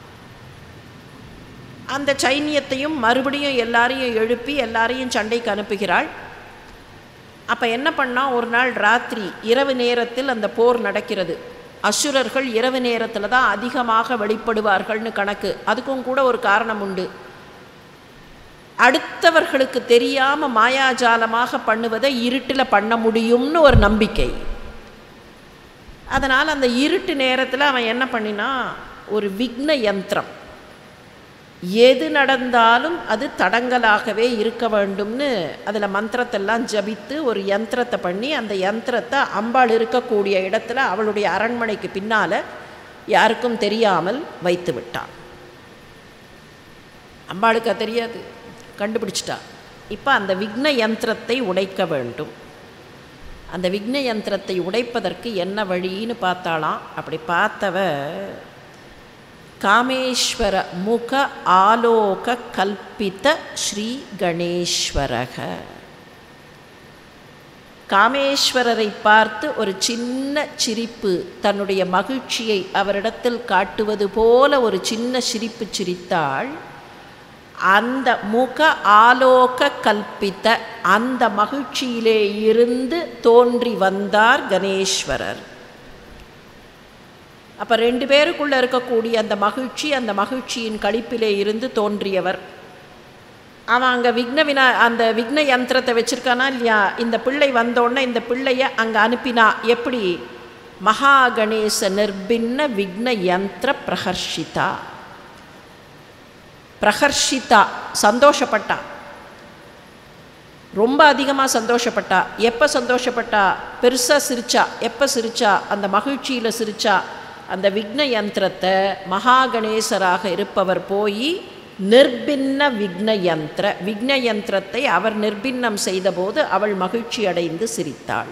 அந்த சைன்யத்தையும் மறுபடியும் எல்லாரையும் எழுப்பி எல்லாரையும் சண்டைக்கு அனுப்புகிறாள் அப்போ என்ன பண்ணால் ஒரு நாள் ராத்திரி இரவு நேரத்தில் அந்த போர் நடக்கிறது அசுரர்கள் இரவு நேரத்தில் தான் அதிகமாக வெளிப்படுவார்கள்னு கணக்கு அதுக்கும் கூட ஒரு காரணம் உண்டு அடுத்தவர்களுக்கு தெரியாமல் மாயாஜாலமாக பண்ணுவதை இருட்டில் பண்ண முடியும்னு ஒரு நம்பிக்கை அதனால் அந்த இருட்டு நேரத்தில் அவன் என்ன பண்ணினா ஒரு விக்ன யந்திரம் எது நடந்தாலும் அது தடங்கலாகவே இருக்க வேண்டும்னு அதில் மந்திரத்தெல்லாம் ஜபித்து ஒரு யந்திரத்தை பண்ணி அந்த யந்திரத்தை அம்பாள் இருக்கக்கூடிய இடத்துல அவளுடைய அரண்மனைக்கு பின்னால் யாருக்கும் தெரியாமல் வைத்து விட்டாள் அம்பாளுக்கு அது தெரியாது கண்டுபிடிச்சிட்டா இப்போ அந்த விக்ன யந்திரத்தை உடைக்க வேண்டும் அந்த விக்ன யந்திரத்தை உடைப்பதற்கு என்ன வழின்னு பார்த்தாலாம் அப்படி பார்த்தவ காமேஸ்வர முக ஆலோக கல்பித்த ஸ்ரீ கணேஸ்வரக காமேஸ்வரரை பார்த்து ஒரு சின்ன சிரிப்பு தன்னுடைய மகிழ்ச்சியை அவரிடத்தில் காட்டுவது போல ஒரு சின்ன சிரிப்பு சிரித்தாள் அந்த முக ஆலோக கல்பித்த அந்த மகிழ்ச்சியிலே இருந்து தோன்றி வந்தார் கணேஸ்வரர் அப்போ ரெண்டு பேருக்குள்ளே இருக்கக்கூடிய அந்த மகிழ்ச்சி அந்த மகிழ்ச்சியின் கழிப்பிலே இருந்து தோன்றியவர் அவன் அங்கே விக்ன வினா அந்த விக்ன யந்திரத்தை வச்சுருக்கானா இல்லையா இந்த பிள்ளை வந்தோடனே இந்த பிள்ளைய அங்கே அனுப்பினா எப்படி மகா கணேச நிர்பின்ன விக்ன யந்திர பிரகர்ஷிதா பிரகர்ஷிதா சந்தோஷப்பட்டா ரொம்ப அதிகமாக சந்தோஷப்பட்டா எப்போ சந்தோஷப்பட்டா பெருசாக சிரிச்சா எப்போ சிரிச்சா அந்த மகிழ்ச்சியில் சிரிச்சா அந்த விக்ன யந்திரத்தை மகா கணேசராக இருப்பவர் போய் நிர்பின்ன விக்ன யந்திர விக்ன யந்திரத்தை அவர் நிர்பின்னம் செய்தபோது அவள் மகிழ்ச்சி அடைந்து சிரித்தாள்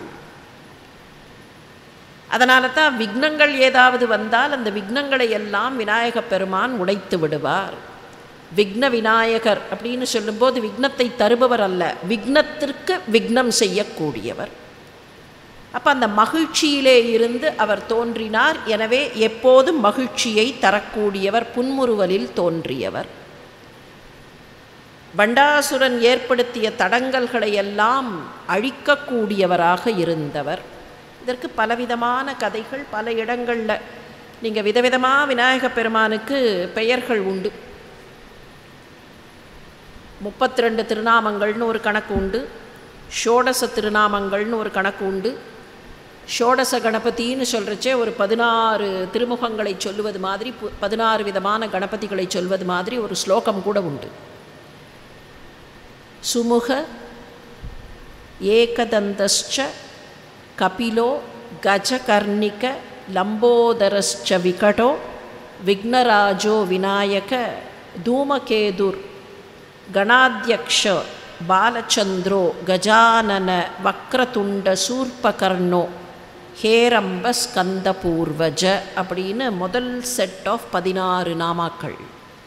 அதனால தான் விக்னங்கள் ஏதாவது வந்தால் அந்த விக்னங்களை எல்லாம் விநாயகப் பெருமான் உடைத்து விடுவார் விக்ன விநாயகர் அப்படின்னு சொல்லும்போது விக்னத்தை தருபவர் அல்ல விக்னத்திற்கு விக்னம் செய்யக்கூடியவர் அப்போ அந்த மகிழ்ச்சியிலே இருந்து அவர் தோன்றினார் எனவே எப்போதும் மகிழ்ச்சியை தரக்கூடியவர் புன்முறுவலில் தோன்றியவர் பண்டாசுரன் ஏற்படுத்திய தடங்கல்களை எல்லாம் அழிக்கக்கூடியவராக இருந்தவர் இதற்கு பலவிதமான கதைகள் பல இடங்களில் நீங்கள் விதவிதமாக விநாயகப் பெருமானுக்கு பெயர்கள் உண்டு முப்பத்தி ரெண்டு திருநாமங்கள்னு ஒரு கணக்கு உண்டு ஷோடச திருநாமங்கள்னு ஒரு கணக்கு உண்டு ஷோடச கணபதின்னு சொல்கிறச்சே ஒரு பதினாறு திருமுகங்களை சொல்லுவது மாதிரி பதினாறு விதமான கணபதிகளை சொல்வது மாதிரி ஒரு ஸ்லோகம் கூட உண்டு சுமுக ஏகதந்தஸ்ச கபிலோ கஜகர்ணிக லம்போதரஸ்ச விகடோ விக்னராஜோ விநாயக தூமகேதுர் கணாத்தியக்ஷ பாலச்சந்திரோ கஜானன வக்ரதுண்ட சூர்பகர்ணோ ஹேரம்ப ஸ்கந்த பூர்வஜ அப்படின்னு முதல் செட் ஆஃப் பதினாறு நாமாக்கள்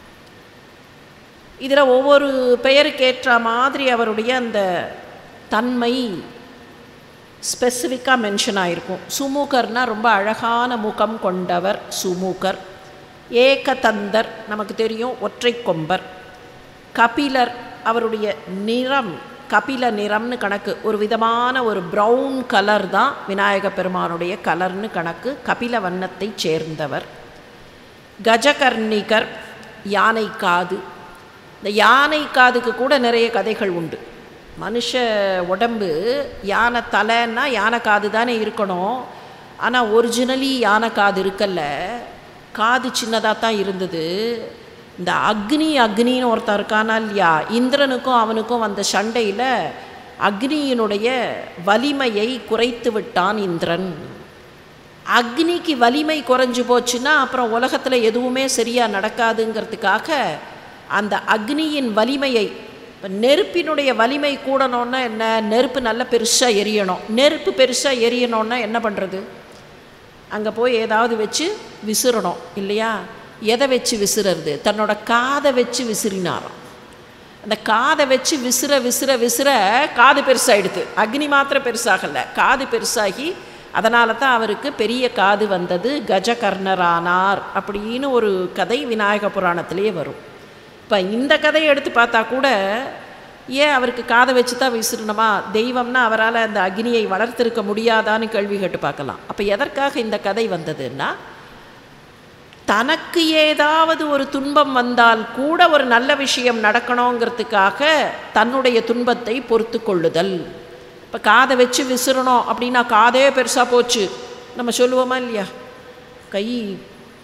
இதில் ஒவ்வொரு பெயருக்கேற்ற மாதிரி அவருடைய அந்த தன்மை ஸ்பெசிஃபிக்காக மென்ஷன் ஆகிருக்கும் சுமுகர்னா ரொம்ப அழகான முகம் கொண்டவர் சுமுகர் ஏகதந்தர் நமக்கு தெரியும் ஒற்றை கொம்பர் கபிலர் அவருடைய நிறம் கபில நிறம்னு கணக்கு ஒரு விதமான ஒரு ப்ரௌன் கலர் தான் விநாயக பெருமானுடைய கலர்னு கணக்கு கபில வண்ணத்தை சேர்ந்தவர் கஜகர்ணிகர் யானை காது இந்த யானை காதுக்கு கூட நிறைய கதைகள் உண்டு மனுஷ உடம்பு யானை தலைன்னா யானை காது தானே இருக்கணும் ஆனால் ஒரிஜினலி யானை காது இருக்கல்ல காது சின்னதாக தான் இருந்தது இந்த அக்னி அக்னின்னு ஒருத்தன் இருக்கானா இல்லையா இந்திரனுக்கும் அவனுக்கும் வந்த சண்டையில் அக்னியினுடைய வலிமையை குறைத்து விட்டான் இந்திரன் அக்னிக்கு வலிமை குறைஞ்சு போச்சுன்னா அப்புறம் உலகத்தில் எதுவுமே சரியாக நடக்காதுங்கிறதுக்காக அந்த அக்னியின் வலிமையை இப்போ நெருப்பினுடைய வலிமை கூடணுன்னா என்ன நெருப்பு நல்லா பெருசாக எரியணும் நெருப்பு பெருசாக எரியணுன்னா என்ன பண்ணுறது அங்கே போய் ஏதாவது வச்சு விசிறணும் இல்லையா எதை வச்சு விசிறது தன்னோட காதை வச்சு விசிறினாராம் அந்த காதை வச்சு விசிற விசிற விசிற காது பெருசாகிடுது அக்னி மாத்திரம் பெருசாகலை காது பெருசாகி அதனால தான் அவருக்கு பெரிய காது வந்தது கஜகர்ணரானார் அப்படின்னு ஒரு கதை விநாயக புராணத்திலேயே வரும் இப்போ இந்த கதையை எடுத்து பார்த்தா கூட ஏன் அவருக்கு காதை வச்சு தான் விசிறணுமா தெய்வம்னா அவரால் அந்த அக்னியை வளர்த்திருக்க முடியாதான்னு கேள்வி கேட்டு பார்க்கலாம் அப்போ எதற்காக இந்த கதை வந்ததுன்னா தனக்கு ஏதாவது ஒரு துன்பம் வந்தால் கூட ஒரு நல்ல விஷயம் நடக்கணுங்கிறதுக்காக தன்னுடைய துன்பத்தை பொறுத்து கொள்ளுதல் இப்போ காதை வச்சு விசிறணும் அப்படின்னா காதே பெருசாக போச்சு நம்ம சொல்லுவோமா இல்லையா கை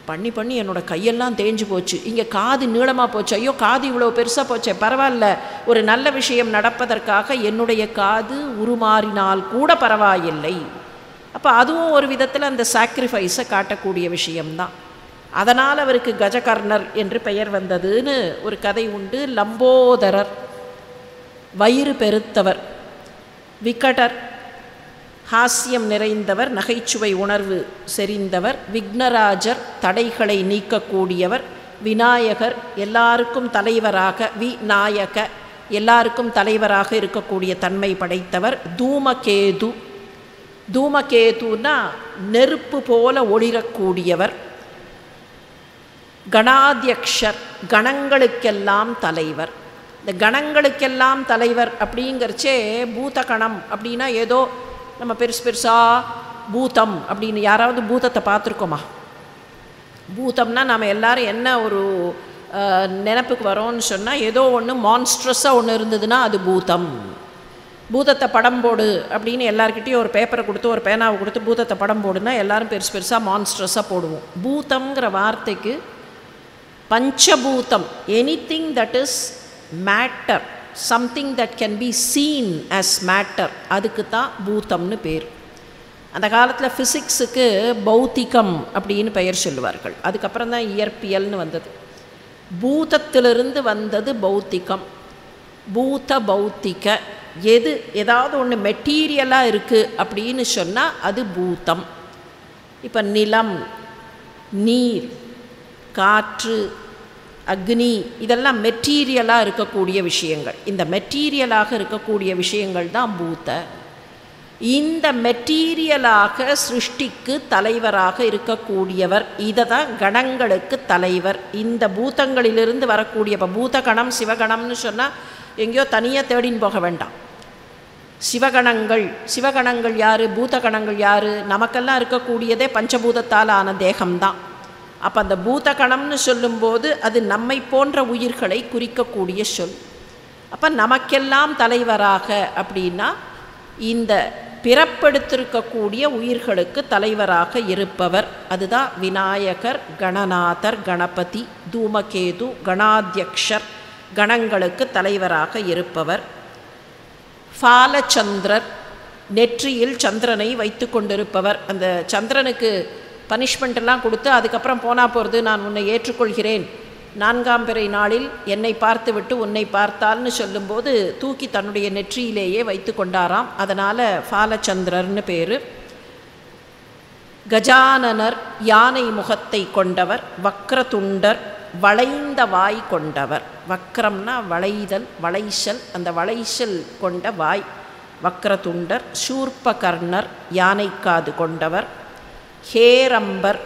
பண்ணி பண்ணி என்னோடய கையெல்லாம் தேஞ்சு போச்சு இங்கே காது நீளமாக போச்சு ஐயோ காது இவ்வளோ பெருசாக போச்சே பரவாயில்ல ஒரு நல்ல விஷயம் நடப்பதற்காக என்னுடைய காது உருமாறினால் கூட பரவாயில்லை அப்போ அதுவும் ஒரு விதத்தில் அந்த சாக்ரிஃபைஸை காட்டக்கூடிய விஷயம்தான் அதனால் அவருக்கு கஜகர்ணர் என்று பெயர் வந்ததுன்னு ஒரு கதை உண்டு லம்போதரர் வயிறு பெருத்தவர் விக்கடர் ஹாஸ்யம் நிறைந்தவர் நகைச்சுவை உணர்வு செறிந்தவர் விக்னராஜர் தடைகளை நீக்கக்கூடியவர் விநாயகர் எல்லாருக்கும் தலைவராக வி நாயக எல்லாருக்கும் தலைவராக இருக்கக்கூடிய தன்மை படைத்தவர் தூமகேது தூமகேதுனா நெருப்பு போல ஒளிரக்கூடியவர் கணாத்தியக்ஷர் கணங்களுக்கெல்லாம் தலைவர் இந்த கணங்களுக்கெல்லாம் தலைவர் அப்படிங்கிறச்சே பூத கணம் அப்படின்னா ஏதோ நம்ம பெருசு பெருசாக பூதம் அப்படின்னு யாராவது பூதத்தை பார்த்துருக்கோமா பூதம்னா நம்ம எல்லாரும் என்ன ஒரு நினப்புக்கு வரோன்னு சொன்னால் ஏதோ ஒன்று மான்ஸ்ட்ரஸாக ஒன்று இருந்ததுன்னா அது பூதம் பூதத்தை படம் போடு அப்படின்னு எல்லாருக்கிட்டேயும் ஒரு பேப்பரை கொடுத்து ஒரு பேனாவை கொடுத்து பூதத்தை படம் போடுனா எல்லாரும் பெருசு பெருசாக மான்ஸ்ட்ரஸாக போடுவோம் பூதம்ங்கிற வார்த்தைக்கு பஞ்சபூதம் anything that is matter something that can be seen as matter அதுக்கு தான் பூதம்னு பேர் அந்த காலத்தில் ஃபிசிக்ஸுக்கு பௌத்திகம் அப்படின்னு பெயர் சொல்லுவார்கள் அதுக்கப்புறம் தான் இயற்பியல்னு வந்தது பூதத்திலிருந்து வந்தது பௌத்திகம் பூத பௌத்திக எது ஏதாவது ஒன்று மெட்டீரியலாக இருக்குது அப்படின்னு சொன்னால் அது பூதம் இப்போ நிலம் நீர் காற்று அக்னி இதெல்லாம் மெட்டீரியலாக இருக்கக்கூடிய விஷயங்கள் இந்த மெட்டீரியலாக இருக்கக்கூடிய விஷயங்கள் தான் பூத்த இந்த மெட்டீரியலாக சிருஷ்டிக்கு தலைவராக இருக்கக்கூடியவர் இதை தான் கணங்களுக்கு தலைவர் இந்த பூதங்களிலிருந்து வரக்கூடிய இப்போ பூத கணம் சிவகணம்னு சொன்னால் எங்கேயோ தனியாக தேடின்னு போக வேண்டாம் சிவகணங்கள் சிவகணங்கள் யார் பூதகணங்கள் யார் நமக்கெல்லாம் இருக்கக்கூடியதே பஞ்சபூதத்தால் ஆன தேகம்தான் அப்போ அந்த பூத கணம்னு சொல்லும்போது அது நம்மை போன்ற உயிர்களை குறிக்கக்கூடிய சொல் அப்போ நமக்கெல்லாம் தலைவராக அப்படின்னா இந்த பிறப்பெடுத்திருக்கக்கூடிய உயிர்களுக்கு தலைவராக இருப்பவர் அதுதான் விநாயகர் கணநாதர் கணபதி தூமகேது கணாத்தியக்ஷர் கணங்களுக்கு தலைவராக இருப்பவர் ஃபாலச்சந்திரர் நெற்றியில் சந்திரனை வைத்து கொண்டிருப்பவர் அந்த சந்திரனுக்கு பனிஷ்மெண்ட் எல்லாம் கொடுத்து அதுக்கப்புறம் போனால் போகிறது நான் உன்னை ஏற்றுக்கொள்கிறேன் நான்காம் பிறை நாளில் என்னை பார்த்துவிட்டு உன்னை பார்த்தால்னு சொல்லும்போது தூக்கி தன்னுடைய நெற்றியிலேயே வைத்து கொண்டாராம் அதனால் ஃபாலச்சந்திரர்னு பேர் கஜானனர் யானை முகத்தை கொண்டவர் வக்ரதுண்டர் வளைந்த வாய் கொண்டவர் வக்ரம்னா வளைதல் வளைசல் அந்த வளைசல் கொண்ட வாய் வக்ரதுண்டர் சூர்பகர்ணர் யானைக்காது கொண்டவர் ஹேரம்பர்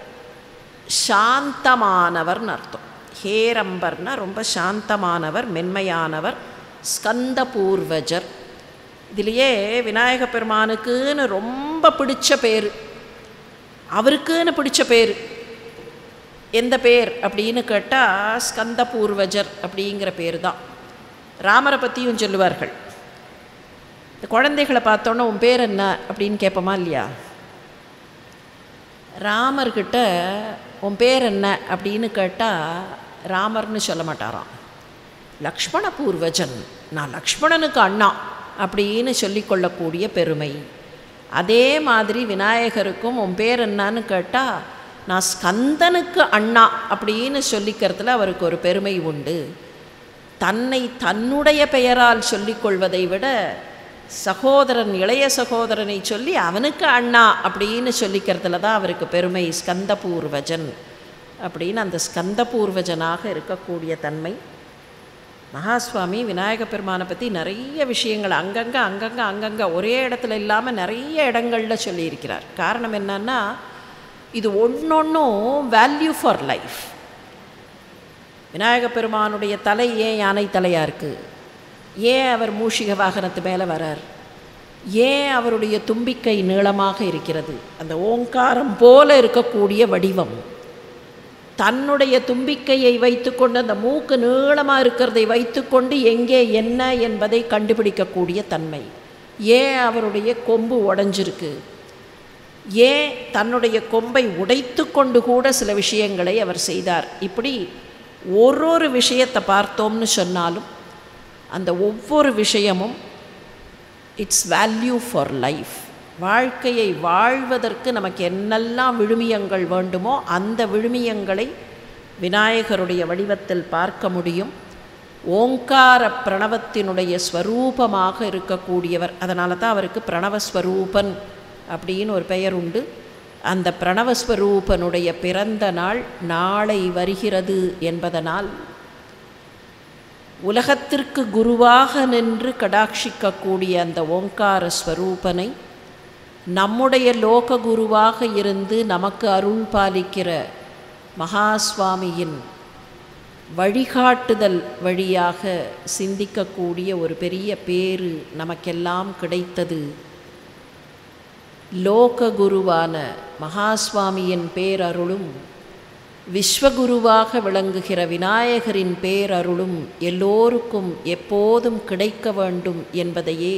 சாந்தமானவர்னு அர்த்தம் ஹேரம்பர்னா ரொம்ப சாந்தமானவர் மென்மையானவர் ஸ்கந்த பூர்வஜர் இதுலேயே விநாயக பெருமானுக்குன்னு ரொம்ப பிடிச்ச பேர் அவருக்குன்னு பிடிச்ச பேர் எந்த பேர் அப்படின்னு கேட்டால் ஸ்கந்த பூர்வஜர் அப்படிங்கிற பேர் தான் ராமரை பற்றியும் சொல்லுவார்கள் இந்த குழந்தைகளை பார்த்தோன்னே உன் பேர் என்ன அப்படின்னு கேட்போமா இல்லையா ராமர்கிட்ட உன் பேர் என்ன அப்படின்னு கேட்டால் ராமர்னு சொல்ல மாட்டாராம் லக்ஷ்மண பூர்வஜன் நான் லக்ஷ்மணனுக்கு அண்ணா அப்படின்னு சொல்லிக்கொள்ளக்கூடிய பெருமை அதே மாதிரி விநாயகருக்கும் உன் பேர் என்னன்னு கேட்டால் நான் ஸ்கந்தனுக்கு அண்ணா அப்படின்னு சொல்லிக்கிறதுல அவருக்கு ஒரு பெருமை உண்டு தன்னை தன்னுடைய பெயரால் சொல்லிக்கொள்வதை விட சகோதரன் இளைய சகோதரனை சொல்லி அவனுக்கு அண்ணா அப்படின்னு சொல்லிக்கிறதுல தான் அவருக்கு பெருமை ஸ்கந்த பூர்வஜன் அப்படின்னு அந்த ஸ்கந்த பூர்வஜனாக இருக்கக்கூடிய தன்மை மகாஸ்வாமி விநாயக பெருமானை பற்றி நிறைய விஷயங்கள் அங்கங்கே அங்கங்கே அங்கங்கே ஒரே இடத்துல இல்லாமல் நிறைய இடங்களில் சொல்லியிருக்கிறார் காரணம் என்னன்னா இது ஒன்றொன்றும் வேல்யூ ஃபார் லைஃப் விநாயக பெருமானுடைய தலை ஏன் யானை தலையாக இருக்குது ஏன் அவர் மூஷிக வாகனத்து மேலே வரார் ஏன் அவருடைய தும்பிக்கை நீளமாக இருக்கிறது அந்த ஓங்காரம் போல இருக்கக்கூடிய வடிவம் தன்னுடைய தும்பிக்கையை வைத்துக்கொண்டு அந்த மூக்கு நீளமாக இருக்கிறதை வைத்துக்கொண்டு எங்கே என்ன என்பதை கண்டுபிடிக்கக்கூடிய தன்மை ஏன் அவருடைய கொம்பு உடஞ்சிருக்கு ஏன் தன்னுடைய கொம்பை உடைத்து கொண்டு கூட சில விஷயங்களை அவர் செய்தார் இப்படி ஒரு ஒரு விஷயத்தை பார்த்தோம்னு சொன்னாலும் அந்த ஒவ்வொரு விஷயமும் இட்ஸ் வேல்யூ ஃபார் லைஃப் வாழ்க்கையை வாழ்வதற்கு நமக்கு என்னெல்லாம் விழுமியங்கள் வேண்டுமோ அந்த விழுமியங்களை விநாயகருடைய வடிவத்தில் பார்க்க முடியும் ஓங்கார பிரணவத்தினுடைய ஸ்வரூபமாக இருக்கக்கூடியவர் அதனால தான் அவருக்கு பிரணவஸ்வரூபன் அப்படின்னு ஒரு பெயர் உண்டு அந்த பிரணவஸ்வரூபனுடைய பிறந்த நாள் நாளை வருகிறது என்பதனால் உலகத்திற்கு குருவாக நின்று கடாட்சிக்கக்கூடிய அந்த ஓங்கார ஸ்வரூபனை நம்முடைய லோக குருவாக இருந்து நமக்கு அருள் பாலிக்கிற மகாஸ்வாமியின் வழிகாட்டுதல் வழியாக சிந்திக்கக்கூடிய ஒரு பெரிய பேரு நமக்கெல்லாம் கிடைத்தது லோக குருவான மகாஸ்வாமியின் பேரருளும் விஸ்வகுருவாக விளங்குகிற விநாயகரின் பேரருளும் எல்லோருக்கும் எப்போதும் கிடைக்க வேண்டும் என்பதையே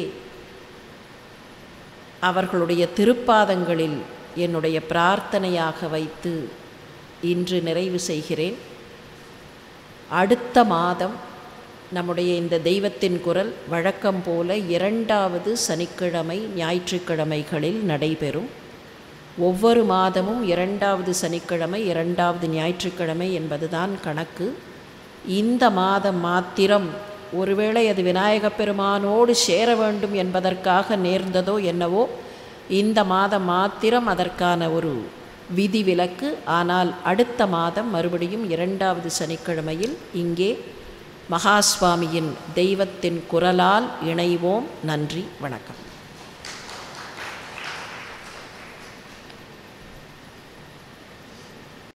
அவர்களுடைய திருப்பாதங்களில் என்னுடைய பிரார்த்தனையாக வைத்து இன்று நிறைவு செய்கிறேன் அடுத்த மாதம் நம்முடைய இந்த தெய்வத்தின் குரல் வழக்கம் போல இரண்டாவது சனிக்கிழமை ஞாயிற்றுக்கிழமைகளில் நடைபெறும் ஒவ்வொரு மாதமும் இரண்டாவது சனிக்கிழமை இரண்டாவது ஞாயிற்றுக்கிழமை என்பதுதான் கணக்கு இந்த மாதம் மாத்திரம் ஒருவேளை அது விநாயகப் பெருமானோடு சேர வேண்டும் என்பதற்காக நேர்ந்ததோ என்னவோ இந்த மாதம் மாத்திரம் அதற்கான ஒரு விதிவிலக்கு ஆனால் அடுத்த மாதம் மறுபடியும் இரண்டாவது சனிக்கிழமையில் இங்கே மகாஸ்வாமியின் தெய்வத்தின் குரலால் இணைவோம் நன்றி வணக்கம்